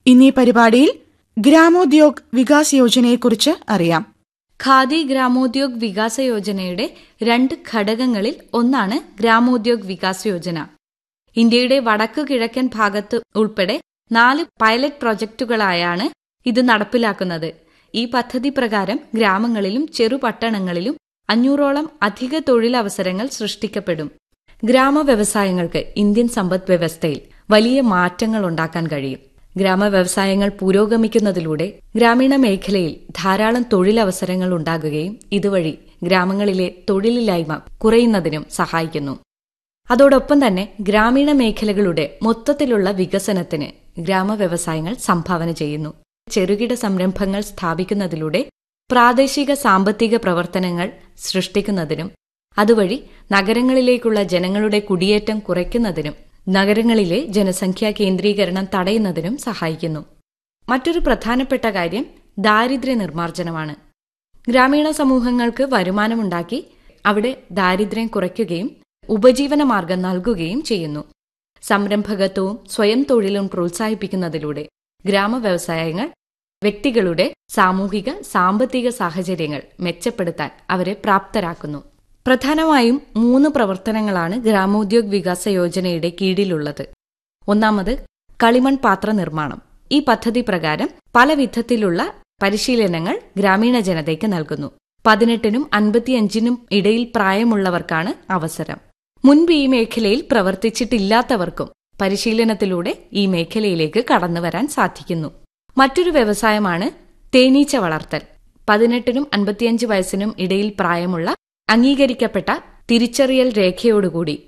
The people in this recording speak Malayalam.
ഇന്നീ പരിപാടിയിൽ ഗ്രാമോദ്യോഗ് വികാസ് യോജനയെക്കുറിച്ച് അറിയാം ഖാദി ഗ്രാമോദ്യോഗ് വികാസ യോജനയുടെ രണ്ട് ഘടകങ്ങളിൽ ഒന്നാണ് ഗ്രാമോദ്യോഗ് വികാസ് യോജന ഇന്ത്യയുടെ വടക്കു കിഴക്കൻ ഭാഗത്ത് ഉൾപ്പെടെ നാല് പൈലറ്റ് പ്രൊജക്ടുകളായാണ് ഇത് നടപ്പിലാക്കുന്നത് ഈ പദ്ധതി പ്രകാരം ഗ്രാമങ്ങളിലും ചെറുപട്ടണങ്ങളിലും അഞ്ഞൂറോളം അധിക തൊഴിലവസരങ്ങൾ സൃഷ്ടിക്കപ്പെടും ഗ്രാമ വ്യവസായങ്ങൾക്ക് ഇന്ത്യൻ സമ്പദ് വ്യവസ്ഥയിൽ വലിയ മാറ്റങ്ങൾ ഉണ്ടാക്കാൻ കഴിയും ഗ്രാമ വ്യവസായങ്ങൾ പുരോഗമിക്കുന്നതിലൂടെ ഗ്രാമീണ മേഖലയിൽ ധാരാളം തൊഴിലവസരങ്ങൾ ഉണ്ടാകുകയും ഇതുവഴി ഗ്രാമങ്ങളിലെ തൊഴിലില്ലായ്മ കുറയുന്നതിനും സഹായിക്കുന്നു അതോടൊപ്പം തന്നെ ഗ്രാമീണ മേഖലകളുടെ മൊത്തത്തിലുള്ള വികസനത്തിന് ഗ്രാമ വ്യവസായങ്ങൾ സംഭാവന ചെയ്യുന്നു ചെറുകിട സംരംഭങ്ങൾ സ്ഥാപിക്കുന്നതിലൂടെ പ്രാദേശിക സാമ്പത്തിക പ്രവർത്തനങ്ങൾ സൃഷ്ടിക്കുന്നതിനും അതുവഴി നഗരങ്ങളിലേക്കുള്ള ജനങ്ങളുടെ കുടിയേറ്റം കുറയ്ക്കുന്നതിനും നഗരങ്ങളിലെ ജനസംഖ്യാ കേന്ദ്രീകരണം തടയുന്നതിനും സഹായിക്കുന്നു മറ്റൊരു പ്രധാനപ്പെട്ട കാര്യം ദാരിദ്ര്യ നിർമ്മാർജ്ജനമാണ് ഗ്രാമീണ സമൂഹങ്ങൾക്ക് വരുമാനമുണ്ടാക്കി അവിടെ ദാരിദ്ര്യം കുറയ്ക്കുകയും ഉപജീവന മാർഗം നൽകുകയും ചെയ്യുന്നു സംരംഭകത്വവും സ്വയം തൊഴിലും പ്രോത്സാഹിപ്പിക്കുന്നതിലൂടെ ഗ്രാമവ്യവസായങ്ങൾ വ്യക്തികളുടെ സാമൂഹിക സാമ്പത്തിക സാഹചര്യങ്ങൾ മെച്ചപ്പെടുത്താൻ അവരെ പ്രാപ്തരാക്കുന്നു പ്രധാനമായും മൂന്ന് പ്രവർത്തനങ്ങളാണ് ഗ്രാമോദ്യോഗ് വികാസ യോജനയുടെ കീഴിലുള്ളത് ഒന്നാമത് കളിമൺ പാത്ര നിർമ്മാണം ഈ പദ്ധതി പ്രകാരം പല വിധത്തിലുള്ള പരിശീലനങ്ങൾ ഗ്രാമീണ ജനതയ്ക്ക് നൽകുന്നു പതിനെട്ടിനും അൻപത്തിയഞ്ചിനും ഇടയിൽ പ്രായമുള്ളവർക്കാണ് അവസരം മുൻപ് ഈ മേഖലയിൽ പ്രവർത്തിച്ചിട്ടില്ലാത്തവർക്കും പരിശീലനത്തിലൂടെ ഈ മേഖലയിലേക്ക് കടന്നുവരാൻ സാധിക്കുന്നു മറ്റൊരു വ്യവസായമാണ് തേനീച്ച വളർത്തൽ പതിനെട്ടിനും അൻപത്തിയഞ്ച് വയസ്സിനും ഇടയിൽ പ്രായമുള്ള അംഗീകരിക്കപ്പെട്ട തിരിച്ചറിയൽ രേഖയോടുകൂടി